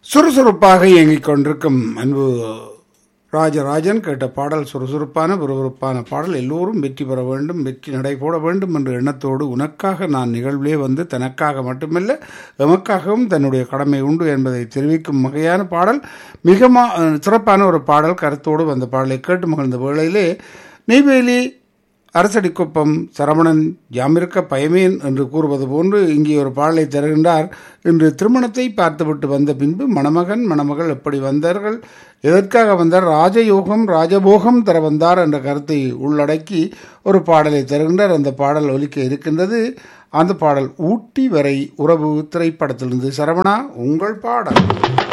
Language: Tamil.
சுறுசுறுப்பாக இயங்கிக் கொண்டிருக்கும் அன்பு ராஜராஜன் கேட்ட பாடல் சுறுசுறுப்பான விறுவிறுப்பான பாடல் எல்லோரும் வெற்றி பெற வேண்டும் வெற்றி நடை போட வேண்டும் என்ற எண்ணத்தோடு உனக்காக நான் நிகழ்விலே வந்து தனக்காக மட்டுமல்ல எமக்காகவும் தன்னுடைய கடமை உண்டு என்பதை தெரிவிக்கும் வகையான பாடல் மிக மா- சிறப்பான ஒரு பாடல் கருத்தோடு வந்த பாடலை கேட்டு மகிழ்ந்த வேளையிலே நெய்வேலி அரசடிக்குப்பம் சரவணன் யாமிருக்க பயமேன் என்று கூறுவது போன்று இங்கே ஒரு பாடலை தருகின்றார் இன்று திருமணத்தை பார்த்துவிட்டு வந்த பின்பு மணமகன் மணமகள் எப்படி வந்தார்கள் எதற்காக வந்தார் ராஜயோகம் ராஜபோகம் தர வந்தார் என்ற கருத்தை உள்ளடக்கி ஒரு பாடலை தருகின்றார் அந்த பாடல் ஒலிக்க இருக்கின்றது அந்த பாடல் ஊட்டி வரை உறவு திரைப்படத்திலிருந்து சரவணா உங்கள் பாடல்